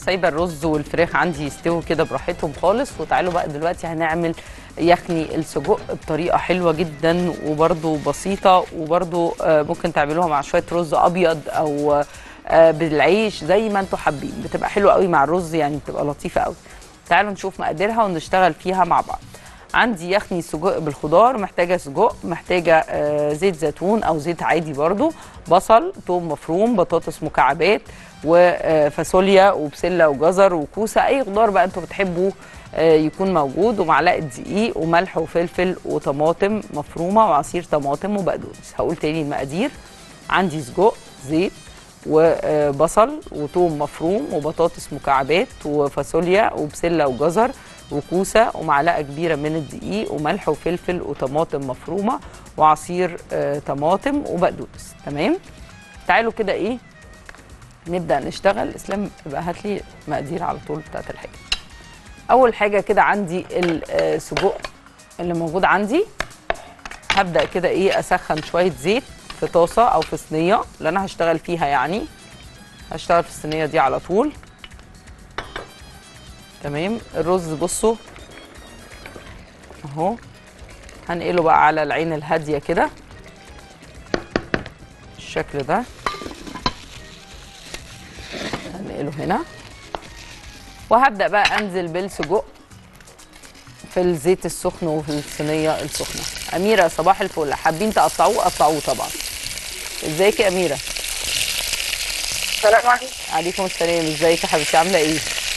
سايبه الرز والفراخ عندي يستووا كده براحتهم خالص وتعالوا بقى دلوقتي هنعمل يخني السجق بطريقه حلوه جدا وبرده بسيطه وبرده ممكن تعملوها مع شويه رز ابيض او آه، بالعيش زي ما انتوا حابين بتبقى حلوه قوي مع الرز يعني بتبقى لطيفه قوي تعالوا نشوف مقاديرها ونشتغل فيها مع بعض عندي يخني سجق بالخضار محتاجه سجق محتاجه آه، زيت زيتون او زيت عادي برضو بصل ثوم مفروم بطاطس مكعبات وفاصوليا وبسله وجزر وكوسه اي خضار بقى انتوا بتحبوا آه، يكون موجود ومعلقه دقيق وملح وفلفل وطماطم مفرومه وعصير طماطم وبقدونس هقول تاني المقادير عندي سجق زيت وبصل وثوم مفروم وبطاطس مكعبات وفاصوليا وبسله وجزر وكوسه ومعلقه كبيره من الدقيق وملح وفلفل وطماطم مفرومه وعصير آه، طماطم وبقدونس تمام تعالوا كده ايه نبدا نشتغل اسلام يبقى هات لي مقادير على طول بتاعت الحاجه اول حاجه كده عندي السجق اللي موجود عندي هبدا كده ايه اسخن شويه زيت في طاسه او في صينيه اللي انا هشتغل فيها يعني هشتغل في الصينيه دي على طول تمام الرز بصوا اهو هنقله بقى على العين الهاديه كده بالشكل ده هنقله هنا وهبدا بقى انزل بالسجق في الزيت السخن وفي الصينيه السخنه اميره صباح الفل حابين تقطعوه قطعوه طبعا ازيك يا اميره السلام عليكم عليكم السلام ازيك يا حبيبتي عامله ايه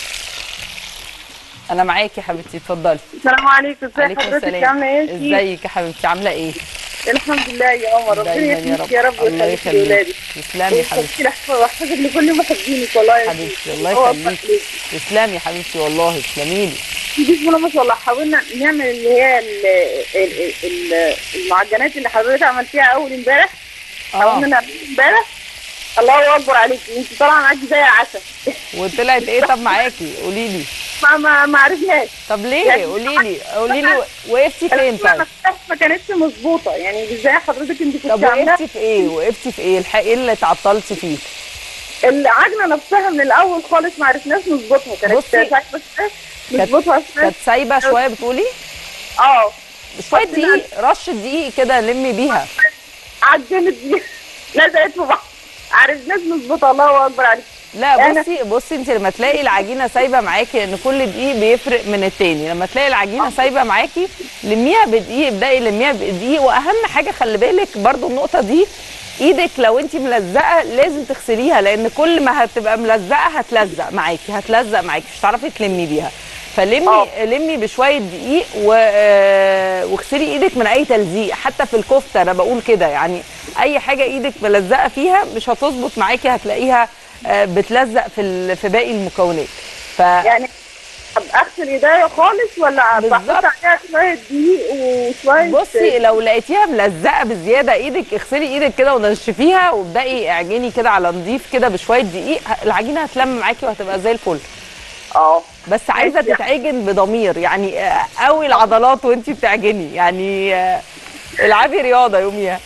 انا معاكي يا حبيبتي اتفضلي السلام عليكم ازي عليكم حضرتك السلام عامله ايه انتي؟ ازيك يا حبيبتي عامله ايه الحمد لله يا قمر ربنا دايما يا يخليك رب يا رب الله ويخليك يخليك لاولادك تسلمي يا حبيبتي واحفظك لكل محبينك والله يا حبيبتي سيدي. الله هو يخليك أفضل ليك. تسلمي يا حبيبتي والله تسلمي لي بسم الله ما شاء الله حاولنا نعمل اللي هي ال- ال- ال- المعجنات اللي حضرتك عملتيها اول امبارح حاولنا اه نعملها امبارح الله اكبر عليكي انت طالعه معاكي زي عسل وطلعت ايه طب معاكي قولي لي ما ما ما عرفناش طب ليه يعني- قولي لي قولي لي وقفتي فين طيب نفسها ما كانتش مظبوطه يعني ازاي حضرتك انت كنت طب عاملاها وقفتي في ايه وقفتي في ايه الحق ايه اللي اتعطلتي فيه العجنه نفسها من الاول خالص ما عرفناش نظبطها كانت بصي، سايبه نظبطها كانت سايبه شويه بتقولي اه شويه دقيق رشه دقيق كده لمي بيها عجنت دي لزقت في بعض عرفناش نظبطها الله اكبر عليك لا أنا- بصي بصي انت لما تلاقي العجينه سايبه معاكي ان كل دقيق بيفرق من التاني لما تلاقي العجينه سايبه معاكي لميها بدقيق ابداي لميها بدقيق واهم حاجه خلي بالك برضو النقطه دي ايدك لو انت ملزقه لازم تغسليها لان كل ما هتبقى ملزقه هتلزق معاكي هتلزق معاكي مش هتعرفي تلمي بيها فلمي اه. لمي بشويه دقيق و... آه، واغسلي ايدك من اي تلزيق حتى في الكفته انا بقول كده يعني اي حاجه ايدك ملزقه فيها مش هتظبط معاكي هتلاقيها آه، بتلزق في ال... في باقي المكونات ف يعني طب اغسل ايديا خالص ولا بالظبط. بحط عليها شويه دقيق وشويه بصي لو لقيتيها ملزقه بزياده ايدك اغسلي ايدك كده ونشفيها وابدأي اعجني كده على نضيف كده بشويه دقيق ه- العجينه هتلم معاكي وهتبقى زي الفل اه بس عايزه ماشي. تتعجن بضمير يعني آه، قوي العضلات وانتي بتعجني يعني آه، العبي رياضه يوميها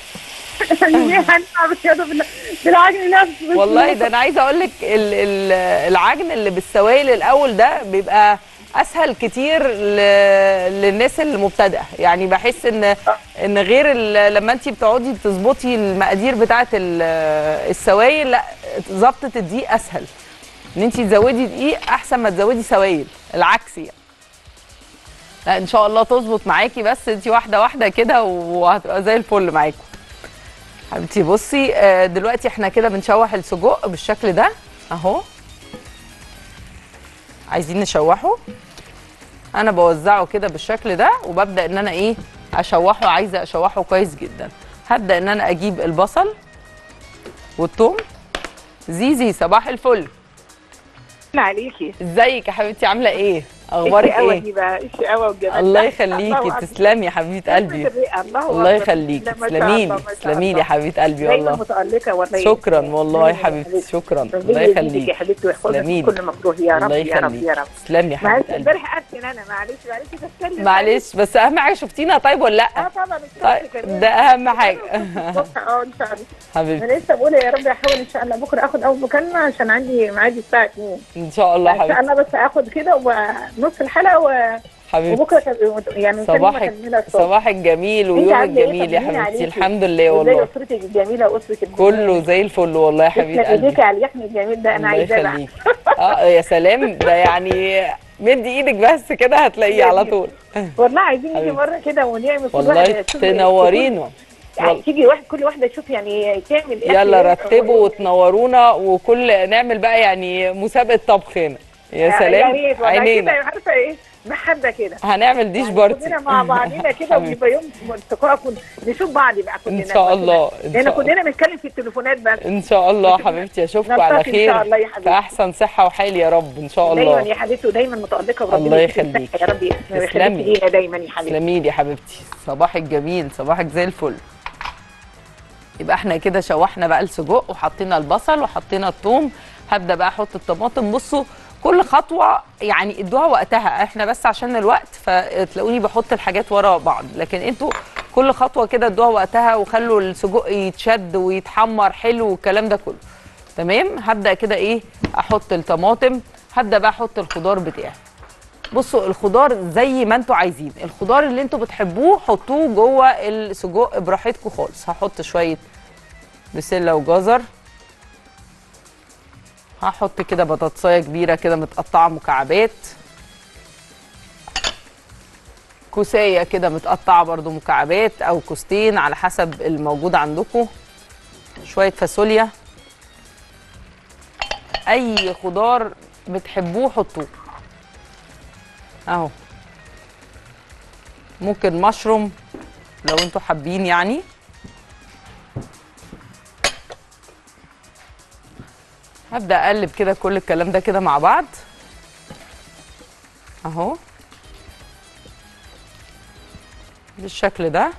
هنلعب الرياضه بال- بالعجن نفسه بس والله ده انا عايزه اقول لك ال- ال- العجن اللي بالسوائل الاول ده بيبقى اسهل كتير ل- للناس المبتدئه يعني بحس ان ان غير ال- لما انت بتقعدي تظبطي المقادير بتاعه ال- السوائل لا ظبطه الدقيق اسهل ان انت تزودي دقيق احسن ما تزودي سوائل العكس يعني لا ان شاء الله تظبط معاكي بس انت واحده واحده كده وهتبقى زي الفل معاكم حبيبتي بصي آه، دلوقتي احنا كده بنشوح السجق بالشكل ده اهو عايزين نشوحه انا بوزعه كده بالشكل ده وببدا ان انا ايه اشوحه عايزه اشوحه كويس جدا هبدا ان انا اجيب البصل والثوم زيزي صباح الفل عليكي ازيك يا حبيبتي عامله ايه اخبارك الشقاوة ايه دي بقى الشقاوة والجمال الله ده. يخليكي الله تسلمي يا حبيبه قلبي الرئة الله الله أكبر. يخليكي لا، ما شاء تسلمي الله، لي ما شاء تسلمي لي الله. يا حبيبه قلبي دايما والله متألقة والله شكرا والله يا دايماً حبيبتي شكرا الله ربنا يزيدك يخليك يا حبيبتي ويحفظك تسلمي من لي. كل مكروه يا رب الله يا رب يا يخليك رب تسلمي يا معلش حبيبه قلبي امبارح ارسل انا معلش معلش بتكلم معلش بس اهم حاجه شفتينا طيب ولا اه لا طبعا طيب الصبح كمان. ده اهم حاجه الصبح اه ان شاء الله حبيبتي انا لسه بقول يا رب احاول ان شاء الله بكره اخد اول مكالمه عشان عندي ميعاد الساعه 2 ان شاء الله ان شاء حبيبتي الله بس اخد كده ونص الحلقه و... حبيبتي وبكره كان- يعني مكالمة صباحك أكملها الصبح. صباحك جميل انت ويومك عامله ايه جميل يا طمنيني حبيبتي عليكي. الحمد لله وازاي والله اسرتك الجميله واسرتك كله زي الفل والله يا حبيبه تسلم ايديك قلبي على اللحم الجميل ده انا الله عايزاه بقى يخليك اه يا سلام ده يعني مدي ايدك بس كده هتلاقيه على طول والله عايزين نيجي حبيبي. مره كده ونعمل كل والله واحدة تشوف- تنورينا يعني وال- تيجي واحد كل واحده تشوف يعني تعمل أكل يلا إيه. رتبوا وتنورونا وكل نعمل بقى يعني مسابقه طبخ هنا يا يا سلام ريت والله عينينا كده عارفه ايه محبه كده هنعمل ديش يعني بارتي كلنا مع بعضينا كده حبيبي. ويبقى يوم التقاء نشوف بعض بقى كلنا ان شاء الله ان لان شاء الله كلنا بنتكلم في التليفونات بس ان شاء الله حبيبتي اشوفكم على نلتقي إن شاء خير الله يا في حبيبتي. احسن صحه وحال يا رب ان شاء دايما الله يا حبيبتي ودايما متألقة وربنا الله يديك يخليك. الصحة يا رب تسلمي. يخليكي لينا دايما يا حبيبتي تسلمي لي يا حبيبتي صباحك جميل صباحك زي الفل يبقى احنا كده شوحنا بقى السجق وحطينا البصل وحطينا الثوم هبدا بقى احط الطماطم بصوا كل خطوه يعني ادوها وقتها احنا بس عشان الوقت فتلاقوني بحط الحاجات ورا بعض لكن انتوا كل خطوه كده ادوها وقتها وخلوا السجق يتشد ويتحمر حلو والكلام ده كله تمام هبدا كده ايه احط الطماطم هبدا بقى احط الخضار بتاعي بصوا الخضار زي ما انتوا عايزين الخضار اللي انتوا بتحبوه حطوه جوه السجق براحتكم خالص هحط شويه بسله وجزر هحط كده بطاطسايه كبيره كده متقطعه مكعبات كوسايه كده متقطعه برضو مكعبات او كوستين على حسب الموجود عندكم شويه فاصوليا اي خضار بتحبوه حطوه اهو ممكن مشروم لو انتوا حابين يعني هبدا اقلب كده كل الكلام ده كده مع بعض اهو بالشكل ده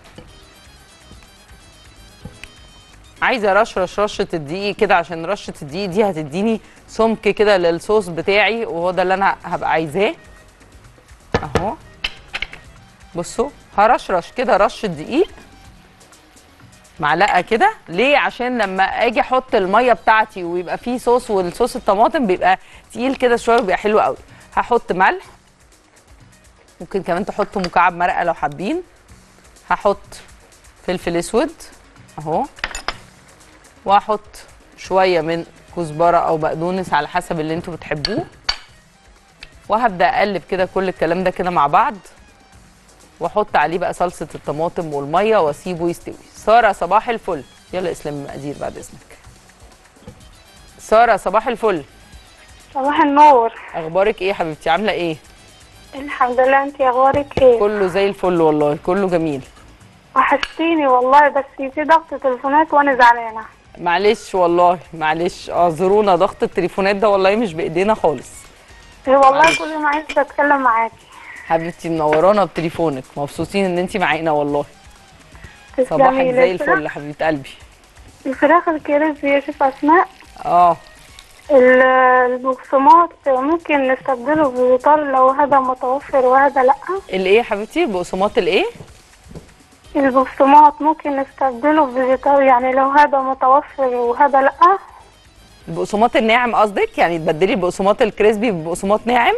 عايزه رشرش رشه الدقيق كده عشان رشه الدقيق دي هتديني سمك كده للصوص بتاعي وهو ده اللي انا هبقى عايزاه اهو بصوا هرشرش كده رشه دقيق معلقه كده ليه عشان لما اجي احط الميه بتاعتي ويبقى فيه صوص والصوص الطماطم بيبقى تقيل كده شويه وبيبقى حلو قوي هحط ملح ممكن كمان تحطوا مكعب مرقه لو حابين هحط فلفل اسود اهو وهحط شويه من كزبره او بقدونس على حسب اللي انتوا بتحبوه وهبدا اقلب كده كل الكلام ده كده مع بعض واحط عليه بقى صلصه الطماطم والميه واسيبه يستوي ساره صباح الفل يلا اسلام المقادير بعد اذنك ساره صباح الفل صباح النور اخبارك ايه يا حبيبتي عامله ايه الحمد لله انت اخبارك ايه كله زي الفل والله كله جميل وحشتيني والله بس في ضغط تليفونات وانا زعلانه معلش والله معلش اعذرونا ضغط التليفونات ده والله مش بايدينا خالص إيه والله معلش. كل ما عايزه اتكلم معاكي حبيبتي منورانا بتليفونك مبسوطين ان انت معانا والله صباحك تسلمي زي لي. الفل يا حبيبه قلبي الفراخ الكريسبي يا شيف اسماء اه ال- البقسماط ممكن نستبدله بفطار لو هذا متوفر وهذا لا الايه يا حبيبتي بقسماط الايه البقسماط ممكن نستبدله بفطار يعني لو هذا متوفر وهذا لا البقسماط الناعم قصدك يعني تبدلي البقسماط الكريسبي ببقسماط ناعم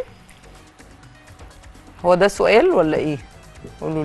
هو ده السؤال ولا ايه قولوا لي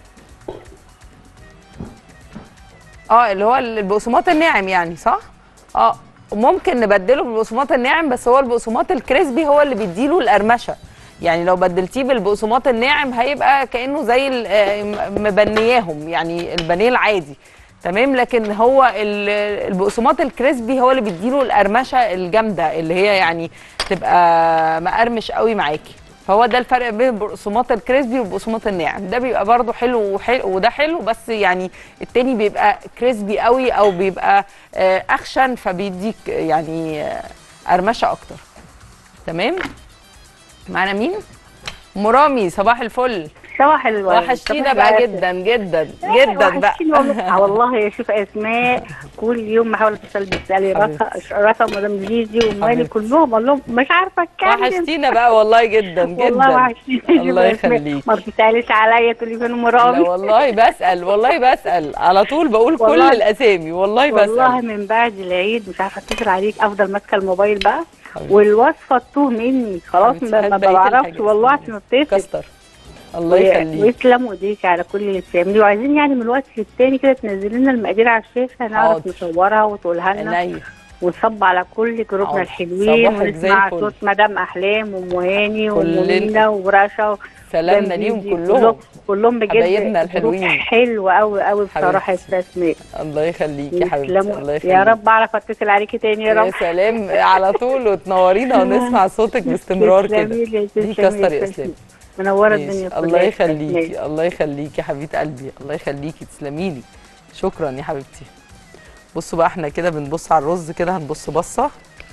اه اللي هو البقسماط الناعم يعني صح اه ممكن نبدله بالبقسماط الناعم بس هو البقسماط الكريسبي هو اللي بيديله القرمشه يعني لو بدلتيه بالبقسماط الناعم هيبقى كانه زي ال- آه، م- مبنياهم يعني البانيه العادي تمام لكن هو ال- البقسماط الكريسبي هو اللي بيديله القرمشه الجامده اللي هي يعني تبقى مقرمش قوي معاكي فهو ده الفرق بين البقسماط الكريسبي والبقسماط الناعم ده بيبقى برضو حلو وحلو وده حلو بس يعني التاني بيبقى كريسبي قوي او بيبقى آه، اخشن فبيديك يعني آه، قرمشه اكتر تمام معانا مين ام رامي صباح الفل صباح الورد وحشتينا صباح بقى العسل. جدا جدا جدا بقى وحشتيني والله آه والله يا شوف اسماء كل يوم بحاول اتصل بتسالي حبيبتي. رقم رقم مدام زيزي ومالي حبيبتي. كلهم اقول لهم مش عارفه اتكلم وحشتينا بقى والله جدا والله جدا وحشتيني يا شوف الله أسماء. يخليك. ما بتساليش عليا تقولي فين ام لا رامي والله بسأل والله بسأل على طول بقول كل والله- الأسامي والله والله بسأل من بعد العيد مش عارفه اتصل عليك افضل ماسكه الموبايل بقى حبيبتي. والوصفه تتوه مني خلاص حبيبتي، ما هات ما بقية بعرفش الحاجات. والله عشان اتصل كستر الله وي- يخليك ويسلم ايديك على كل اللي بتعمليه وعايزين يعني من الوقت للتاني كده تنزلي لنا المقادير على الشاشه نعرف حاضر. نصورها وتقولها لنا عينيا ونصب على كل جروبنا حاضر. الحلوين صباحك زي ونسمع الفل. صوت مدام احلام وام هاني كلنا. ومنى ورشا سلامنا ليهم كلهم كلهم بجد حبايبنا جروب الحلوين. حلو قوي قوي بصراحه يا حبيبتي. استاذ اسماء الله يخليك يا حبيبتي الله يسلموا. يخليك يا رب اعرف اتصل عليكي تاني يا يا رب سلام على طول وتنورينا ونسمع صوتك باستمرار كده تسلمي لي، دي تسلمي كستر يا يا اسلام منوره ماشي. الدنيا كلها الله يا أستاذ يخليكي إسماء. الله يخليكي يا حبيبه قلبي الله يخليكي تسلمي لي شكرا يا حبيبتي بصوا بقى احنا كده بنبص على الرز كده هنبص بصه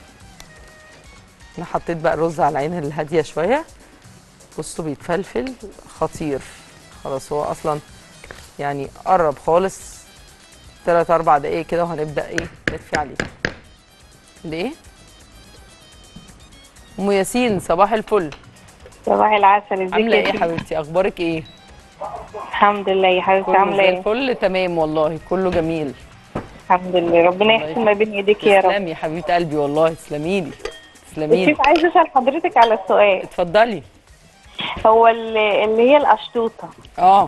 انا حطيت بقى الرز على العين الهاديه شويه بصوا بيتفلفل خطير خلاص هو اصلا يعني قرب خالص تلات اربع دقايق كده وهنبدا ايه نطفي عليه ليه ام ياسين صباح الفل صباح العسل ازيك عامله ايه يا يا سيدي؟ حبيبتي اخبارك ايه الحمد لله يا حبيبتي كله عامله زي ايه الفل تمام والله كله جميل الحمد لله ربنا الله يحسن ما بين ايديك يا رب تسلمي يا حبيبه قلبي والله تسلمي لي تسلمي لي شوف عايزه اسال حضرتك على السؤال اتفضلي هو ال- اللي هي القشطوطه اه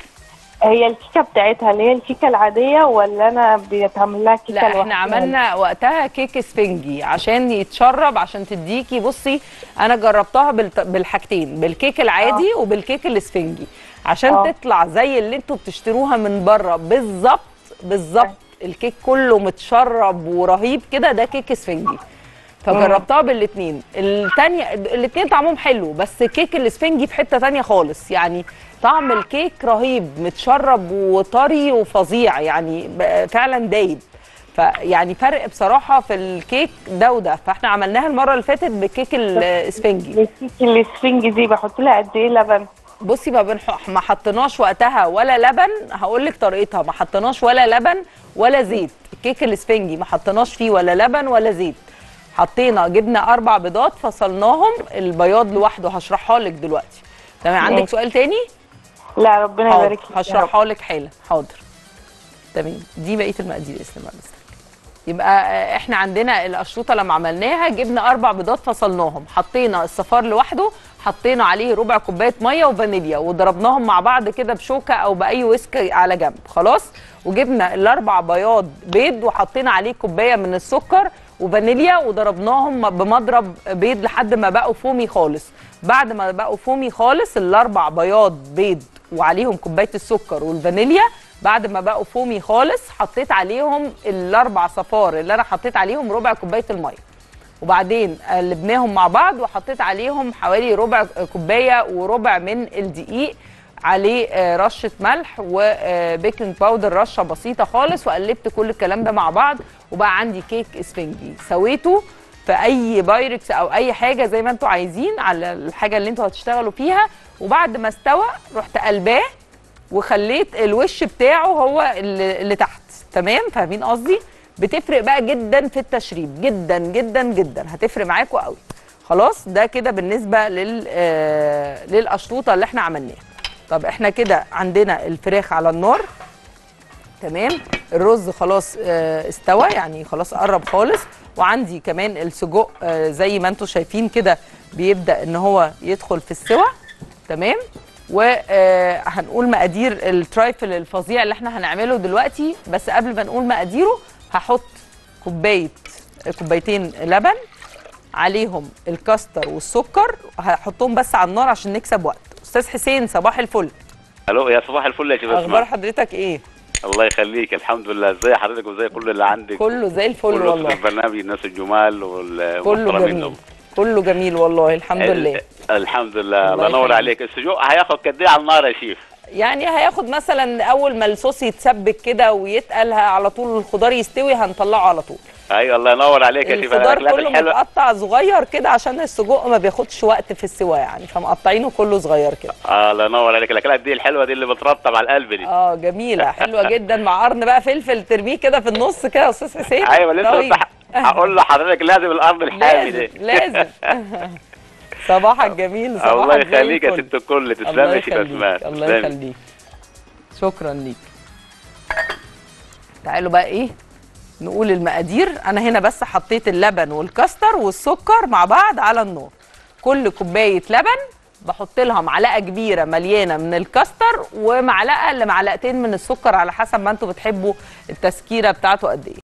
هي الكيكه بتاعتها اللي هي الكيكه العاديه ولا انا بيتعمل لها كيكه لا احنا لوحدها؟ عملنا وقتها كيك اسفنجي عشان يتشرب عشان تديكي بصي انا جربتها بالت- بالحاجتين بالكيك العادي وبالكيك الاسفنجي عشان آه. تطلع زي اللي انتوا بتشتروها من بره بالظبط بالظبط الكيك كله متشرب ورهيب كده ده كيك اسفنجي فجربتها بالاثنين التانية الاثنين طعمهم حلو بس كيك الاسفنجي في حتة تانية خالص يعني طعم الكيك رهيب متشرب وطري وفظيع يعني ب- فعلا دايب فيعني فرق بصراحة في الكيك ده وده فاحنا عملناها المرة اللي فاتت بالكيك الاسفنجي الكيكه الاسفنج دي بحط لها قد ايه لبن بصي ما بنح... ما حطيناش وقتها ولا لبن هقول لك طريقتها ما حطيناش ولا لبن ولا زيت الكيك الاسفنجي ما حطيناش فيه ولا لبن ولا زيت حطينا جبنا اربع بيضات فصلناهم البياض لوحده هشرحها لك دلوقتي تمام عندك ماشي. سؤال تاني لا ربنا حاضر يبارك فيك يا رب. هشرحها لك حالا حاضر تمام دي بقيه المقادير يا اسلام بعد إذنك. يبقى آه، احنا عندنا القشروطه لما عملناها جبنا اربع بيضات فصلناهم حطينا الصفار لوحده حطينا عليه ربع كوبايه ميه وفانيليا وضربناهم مع بعض كده بشوكه او باي ويسك على جنب خلاص وجبنا الاربع بياض بيض وحطينا عليه كوبايه من السكر وفانيليا وضربناهم بمضرب بيض لحد ما بقوا فومي خالص بعد ما بقوا فومي خالص الاربع بياض بيض وعليهم كوبايه السكر والفانيليا بعد ما بقوا فومي خالص حطيت عليهم الاربع صفار اللي انا حطيت عليهم ربع كوبايه الميه وبعدين قلبناهم مع بعض وحطيت عليهم حوالي ربع كوبايه وربع من الدقيق عليه آه، رشه ملح وبيكنج باودر رشه بسيطه خالص وقلبت كل الكلام ده مع بعض وبقى عندي كيك اسفنجي سويته في اي بايركس او اي حاجه زي ما انتوا عايزين على الحاجه اللي انتوا هتشتغلوا فيها وبعد ما استوى رحت قلباه وخليت الوش بتاعه هو اللي, اللي تحت تمام فاهمين قصدي بتفرق بقى جدا في التشريب جدا جدا جدا هتفرق معاكم قوي خلاص ده كده بالنسبه لل آه للقشطوطه اللي احنا عملناها طب احنا كده عندنا الفراخ على النار تمام الرز خلاص آه، استوى يعني خلاص قرب خالص وعندي كمان السجق آه، زي ما انتم شايفين كده بيبدا ان هو يدخل في السوى تمام وهنقول مقادير الترايفل الفظيع اللي احنا هنعمله دلوقتي بس قبل ما نقول مقاديره هحط كوبايه كوبايتين لبن عليهم الكاستر والسكر هحطهم بس على النار عشان نكسب وقت استاذ حسين صباح الفل الو يا صباح الفل يا شيخ اخبار اسماء حضرتك ايه الله يخليك الحمد لله ازي حضرتك وزي كل اللي عندك كله زي الفل كله في والله البرنامج الناس الجمال كله والمحترمين جميل دول. كله جميل والله الحمد ال- لله الحمد لله الله الله ينور يخليك. عليك السجق هياخد قد ايه على النار يا شيف يعني هياخد مثلا اول ما الصوص يتسبك كده ويتقل ه- على طول الخضار يستوي هنطلعه على طول ايوه الله ينور عليك يا شيف الخضار الاكلات كله الحلوه متقطع صغير كده عشان السجق ما بياخدش وقت في السوا يعني فمقطعينه كله صغير كده اه الله ينور عليك الاكلات دي الحلوه دي اللي بترطب على القلب دي اه جميله حلوه جدا مع قرن بقى فلفل ترميه كده في النص كده يا استاذ حسين ايوه لسه طيب. كنت ح- هقول لحضرتك لازم الارض الحامي لازم دي لازم صباحك جميل صباحك الله زي يخليك يا الفل. ست الكل الله تسلمي يا شيف يخليك اسماء الله تسلمي. يخليك شكرا ليك تعالوا بقى ايه نقول المقادير انا هنا بس حطيت اللبن والكاستر والسكر مع بعض على النار كل كوبايه لبن بحط لها معلقه كبيره مليانه من الكاستر ومعلقه لمعلقتين من السكر على حسب ما انتوا بتحبوا التسكيره بتاعته قد ايه